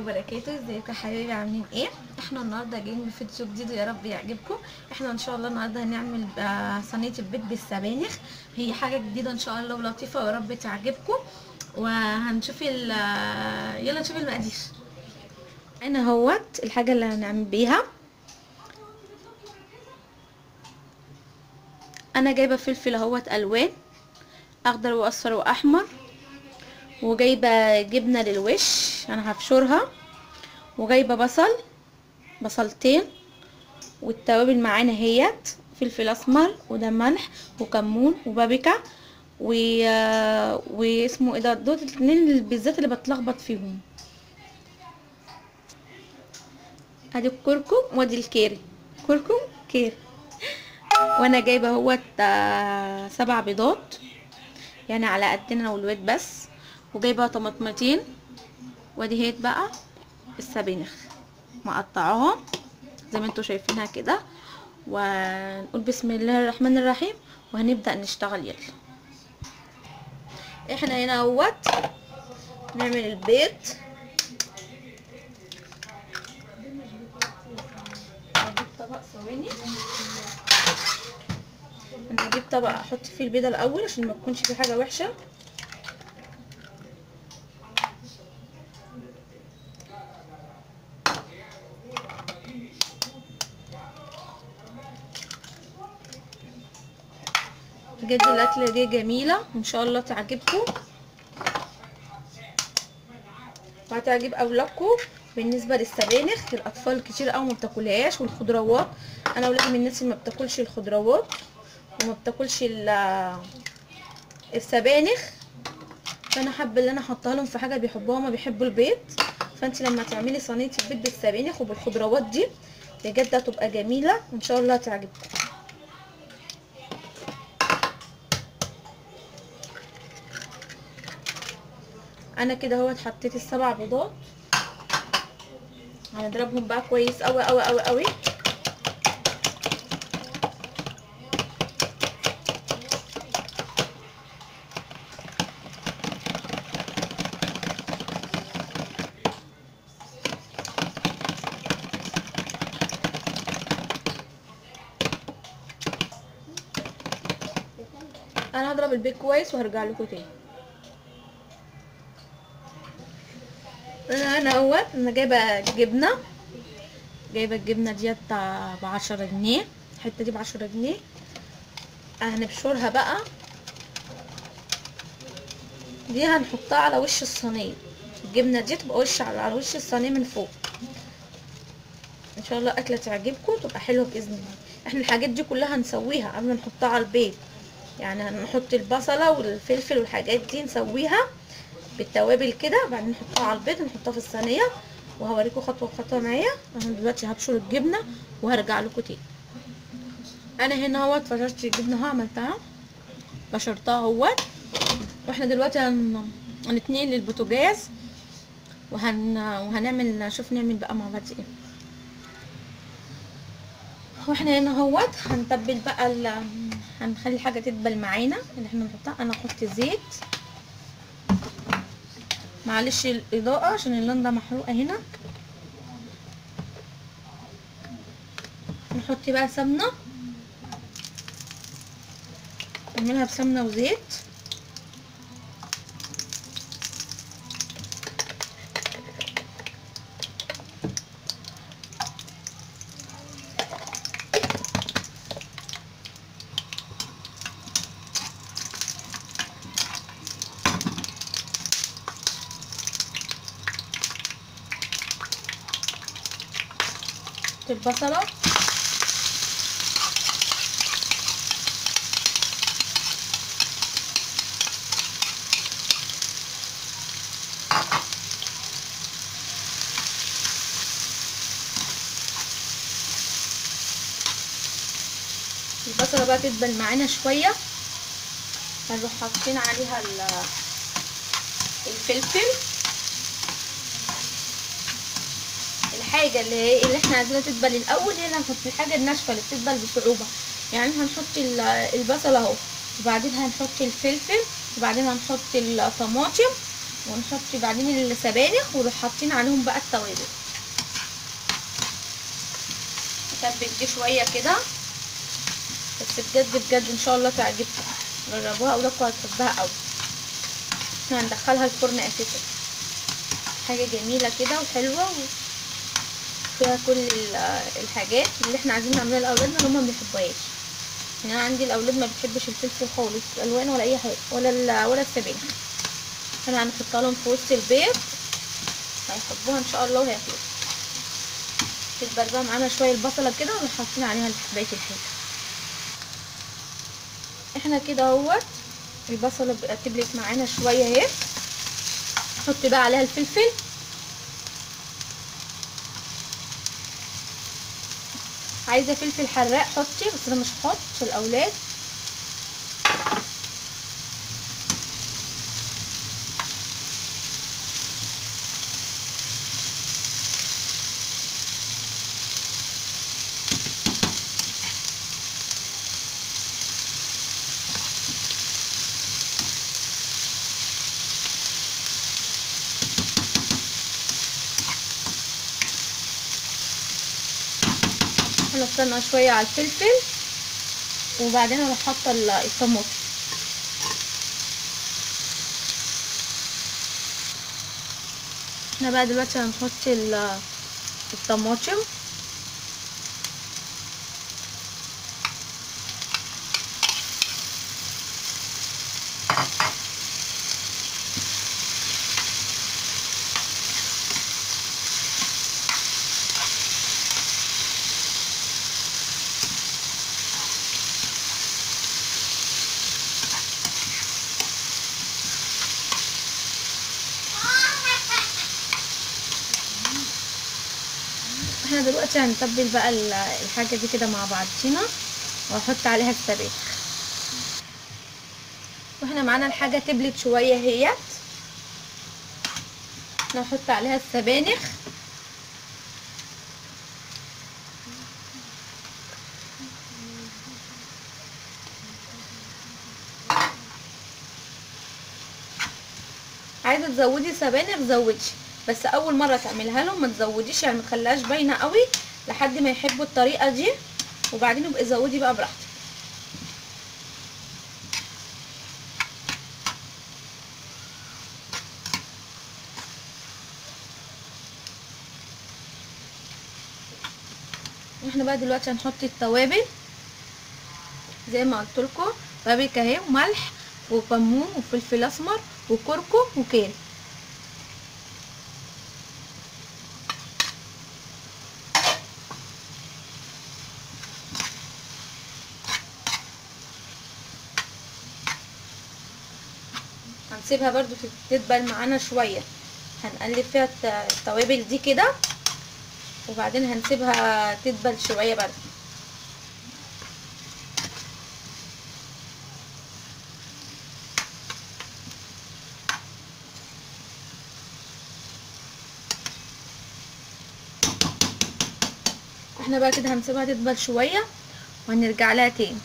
وبركاته ازيكم يا حبايبي عاملين ايه احنا النهارده جايين بفيديو جديد ويا رب يعجبكم احنا ان شاء الله النهارده هنعمل آه، صينيه البيض بالسبانخ هي حاجه جديده ان شاء الله ولطيفه ويا رب تعجبكم وهنشوف ال آه، يلا نشوف المقادير هنا اهوت الحاجه اللي هنعمل بيها انا جايبه فلفل اهوت الوان اخضر واصفر واحمر وجايبه جبنه للوش انا هبشرها وجايبه بصل بصلتين والتوابل معانا هيت فلفل اسمر وده ملح وكمون وبابريكا و واسمه ايه ده دول الاتنين بالذات اللي بتلخبط فيهم ادي الكركم وادي الكيري كركم كيري وانا جايبه اهوت سبع بيضات يعني على قدنا والواد بس وجايبه طماطمتين وادي هيت بقى السبانخ مقطعاهم زي ما انتوا شايفينها كده ونقول بسم الله الرحمن الرحيم وهنبدا نشتغل يلا احنا هنا اهوت نعمل البيض هجيب طبق ثواني انا هجيب طبق احط فيه البيضه الاول عشان ما تكونش فيه حاجه وحشه بجد الاكله دي جميله وان شاء الله تعجبكم وهتعجب اولادكم بالنسبه للسبانخ الاطفال كتير قوي ما بتاكلهاش والخضروات انا اولادي من الناس اللي ما بتاكلش الخضروات وما بتاكلش السبانخ فانا حابه ان انا احطها لهم في حاجه بيحبوها ما بيحبوا البيض فانت لما تعملي صينيه البيض بالسبانخ وبالخضروات دي بجد هتبقى جميله وان شاء الله تعجبكم انا كده اهوت حطيت السبع بيضات هنضربهم بقى كويس قوي قوي قوي قوي انا هضرب البيض كويس وهرجع لكم تاني انا انا اهوت انا جايبه جبنه جايبه الجبنه ديت بعشرة جنيه الحته دي بعشرة جنيه هنبشرها بقى دي هنحطها على وش الصينيه الجبنه دي تبقى وش على وش الصينيه من فوق ان شاء الله اكله تعجبكم تبقى حلوه باذن الله احنا الحاجات دي كلها هنسويها قبل ما نحطها على البيض يعني هنحط البصله والفلفل والحاجات دي نسويها بالتوابل كده بعدين نحطها على البيض نحطها في الصينيه وهوريكم خطوه بخطوه معايا انا دلوقتي هبشر الجبنه وهرجع لكم تاني انا هنا اهوت فشرت الجبنه اهو عملتها بشرتها اهوت واحنا دلوقتي هن... هنتنقل للبوتاجاز وهن... وهنعمل نشوف نعمل بقى مع بعض ايه واحنا هنا اهوت هنتبل بقى ال... هنخلي الحاجه تدبل معانا اللي احنا نحطها انا احط زيت معلش الاضاءه عشان اللنده محروقه هنا نحط بقى سمنه نعملها بسمنه وزيت البصلة البصلة بقى تدبل معانا شوية هنروح حاطين عليها الفلفل الحاجه اللي هي اللي احنا عايزينها تدبل الاول هي اللي هنحط الحاجه الناشفه اللي بتدبل بصعوبه يعني هنحط البصل اهو وبعدين هنحط الفلفل وبعدين هنحط الطماطم ونحط بعدين السبانخ ونروح حاطين عليهم بقى التوابل نتبل دي شويه كده بس بجد بجد ان شاء الله تعجبكم جربوها اولادكم هتحبها قوي احنا هندخلها الفرن اساسا حاجه جميله كده وحلوه وفيها كل ال- الحاجات اللي احنا عايزين نعملها لاولادنا اللي هم ما بيحبوهاش يعني انا عندي الاولاد ما بتحبش الفلفل خالص الالوان ولا اي حاجه ولا ال- ولا السبانخ احنا هنحطها لهم في وسط البيت هيحبوها ان شاء الله وهياكلوها تدبل بقى معانا شويه البصله كده ونروح حاطين عليها بقيه الحاجه احنا كده اهوت البصله بقى تبلت معانا شويه اهي نحط بقى عليها الفلفل عايزه فلفل حراق حطي بس انا مش هحط عشان الاولاد هنستنى شويه على الفلفل وبعدين اروح حاطه ال- الطماطم احنا بقى دلوقتي هنحط ال- الطماطم احنا دلوقتي هنتبل بقى ال- الحاجة دي كده مع بعضينا واحط عليها السبانخ واحنا معانا الحاجة تبلت شوية اهيت نحط عليها السبانخ عايزه تزودي سبانخ زودي بس اول مره تعملها لهم ما تزوديش يعني ما تخليهاش باينه قوي لحد ما يحبوا الطريقه دي وبعدين يبقى زودي بقى براحتك احنا بقى دلوقتي هنحط التوابل زي ما قلت لكم بابريكا اهي وملح وكمون وفلفل اسمر وكركم وكيل هنسيبها برضو تتبل معانا شويه هنقلب فيها الت- التوابل دي كده وبعدين هنسيبها تدبل شويه برضو احنا بقى كده هنسيبها تدبل شويه وهنرجع لها تاني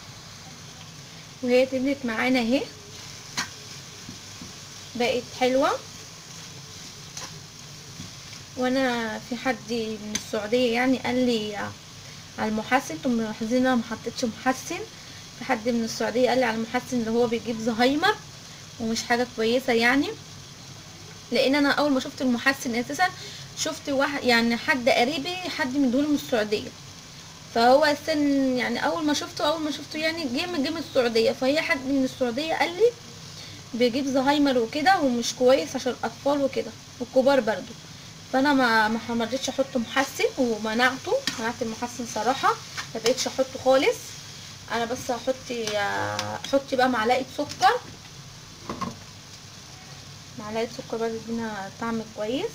وهي تبلت معانا اهي بقت حلوه وانا في حد من السعوديه يعني قال لي على المحسن انتم ملاحظين انا ما حطيتش محسن في حد من السعوديه قال لي على المحسن اللي هو بيجيب زهايمر ومش حاجه كويسه يعني لان انا اول ما شفت المحسن اساسا شفت واحد يعني حد قريبي حد من دول من السعوديه فهو السن يعني اول ما شفته اول ما شفته يعني جه من جه من السعوديه فهي حد من السعوديه قال لي بيجيب زهايمر وكده ومش كويس عشان الاطفال وكده والكبار برضو فانا ما ما ما رضيتش احط محسن ومنعته منعت المحسن صراحه ما بقيتش احطه خالص انا بس هحط احط بقى معلقه سكر معلقه سكر برضه تدينا طعم كويس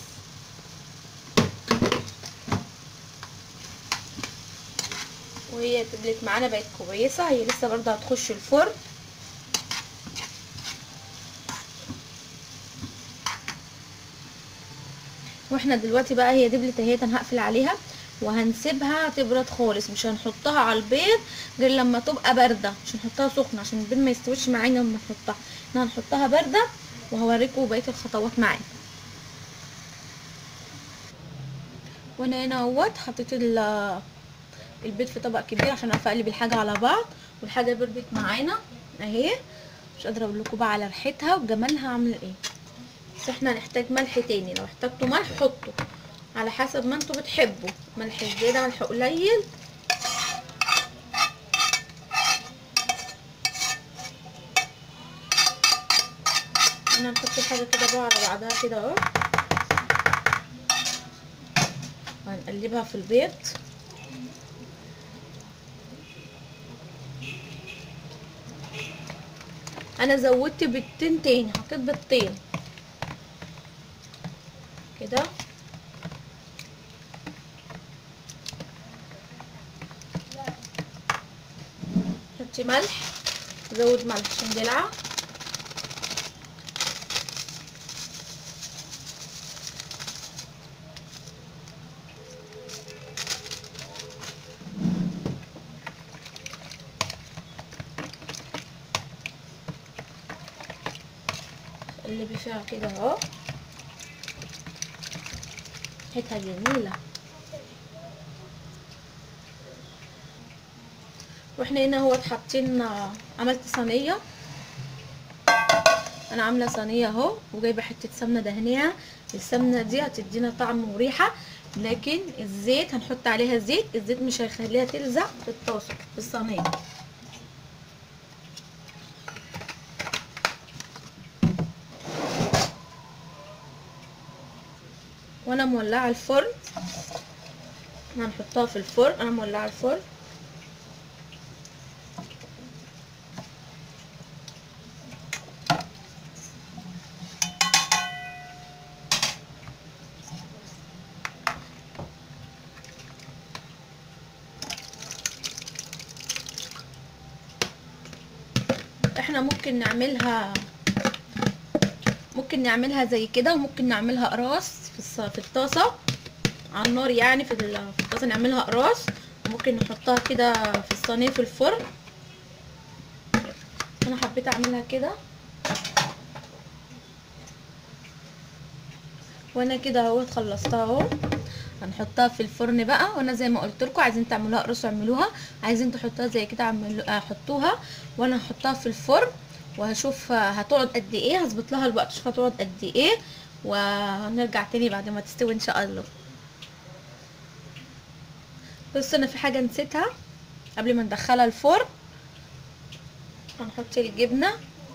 وهي تبلت معانا بقت كويسه هي لسه برضه هتخش الفرن واحنا دلوقتي بقى هي دبلت اهي هنقفل عليها وهنسيبها تبرد خالص مش هنحطها على البيض غير لما تبقى بارده مش هنحطها سخنه عشان البيض ما يستويش معانا لما نحطها احنا هنحطها بارده وهوريكم بقيه الخطوات معايا وانا هنا اهوت حطيت ال- البيض في طبق كبير عشان اعرف اقلب الحاجه على بعض والحاجه بردت معانا اهي مش قادره اقول لكم بقى على ريحتها وجمالها عامل ايه بس احنا هنحتاج ملح تاني لو احتاجتوا ملح حطوا على حسب ما انتوا بتحبوا ملح زياده ملح قليل انا هنحط الحاجه كده بقى على بعضها كده اهو وهنقلبها في البيض انا زودت بيضتين تاني حطيت بيضتين كده حطي ملح زود ملح عشان دلعه قلبي فيها كده اهو ريحتها جميلة واحنا هنا هو حاطين عملت صينية انا عاملة صينية اهو وجايبة حتة سمنة دهنية السمنة دي هتدينا طعم وريحة لكن الزيت هنحط عليها زيت الزيت مش هيخليها تلزق في الطاسة في الصينية وانا مولعه الفرن هنحطها في الفرن انا مولعه الفرن احنا ممكن نعملها ممكن نعملها زي كده وممكن نعملها قراص في الص- في الطاسه على النار يعني في ال- في الطاسه نعملها قراص وممكن نحطها كده في الصينيه في الفرن انا حبيت اعملها كده وانا كده اهو خلصتها اهو هنحطها في الفرن بقى وانا زي ما قلت لكم عايزين تعملوها قرص اعملوها عايزين تحطوها زي كده اعملوا حطوها وانا هحطها في الفرن وهشوف هتقعد قد ايه هظبط لها الوقت اشوف هتقعد قد ايه وهنرجع تاني بعد ما تستوي ان شاء الله بص انا في حاجه نسيتها قبل ما ندخلها الفرن هنحط الجبنه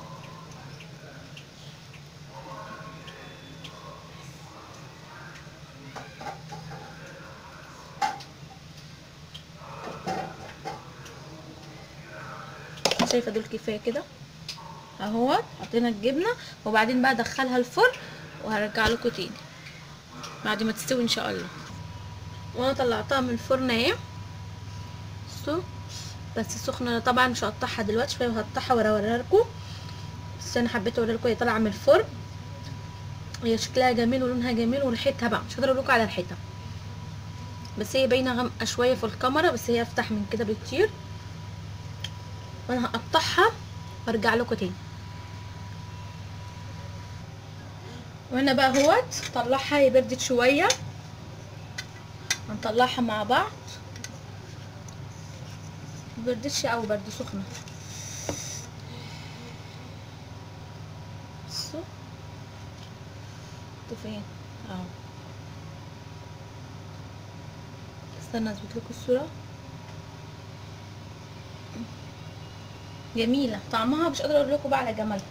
شايفه دول كفايه كده اهوت حطينا الجبنه وبعدين بقى ادخلها الفرن وهرجع لكم تاني بعد ما تستوي ان شاء الله وانا طلعتها من الفرن اهي بصوا بس سخنه طبعا مش هقطعها دلوقتي شويه وهقطعها واوريها لكم بس انا حبيت اوريها لكم هي طالعه من الفرن هي شكلها جميل ولونها جميل وريحتها بقى مش هقدر اقول لكم على ريحتها بس هي باينه غامقه شويه في الكاميرا بس هي افتح من كده بكتير وانا هقطعها وارجع لكم تاني وانا بقى اهوت طلعها هي بردت شويه هنطلعها مع بعض مبردتش او برد سخنه بصوا انتوا فين اهو استنى اثبت لكم الصوره جميله طعمها مش قادره اقول لكم بقى على جمالها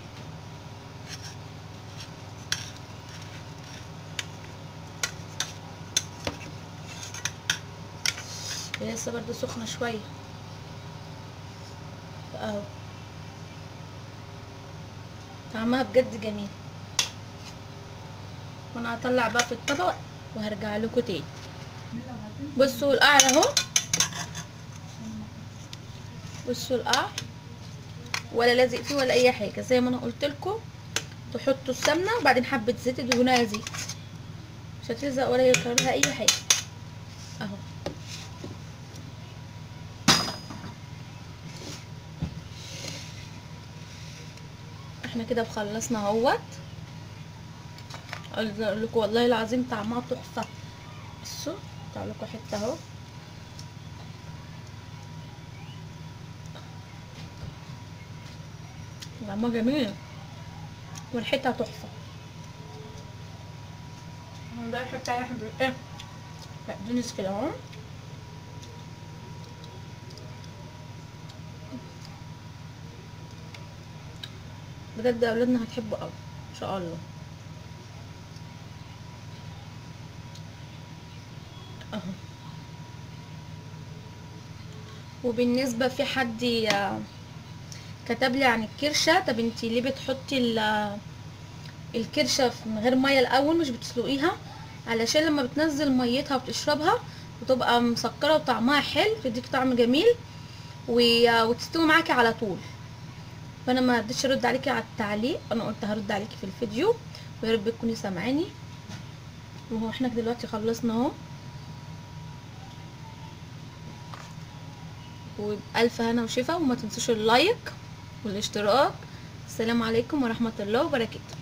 هي لسه برضه سخنه شويه اهو طعمها بجد جميل وانا هطلع بقى في الطبق وهرجع لكم تاني بصوا القعر اهو بصوا القعر ولا لازق فيه ولا اي حاجه زي ما انا قلت لكم تحطوا السمنه وبعدين حبه زيت تدهنوها زيت مش هتلزق ولا يطلع لها اي حاجه اهو احنا كده خلصنا اهوت اقول لكم والله العظيم طعمها تحفه بصوا اقطع لكم حته اهو طعمها جميل وريحتها تحفه ده الحته يا حبيبي ايه بقدونس كده اهو بجد اولادنا هتحبوا قوي ان شاء الله اهو وبالنسبه في حد ي- كتب لي عن الكرشه طب انتي ليه بتحطي ال- الكرشه في- من غير ميه الاول مش بتسلقيها علشان لما بتنزل ميتها وتشربها بتبقى مسكره وطعمها حلو تديك طعم جميل و- وتستوي معاكي على طول فانا ما رضيتش ارد عليكي على التعليق انا قلت هرد عليكي في الفيديو ويا رب تكوني سامعاني وهو احنا دلوقتي خلصنا اهو وبألف هنا وشفا وما تنسوش اللايك والاشتراك السلام عليكم ورحمة الله وبركاته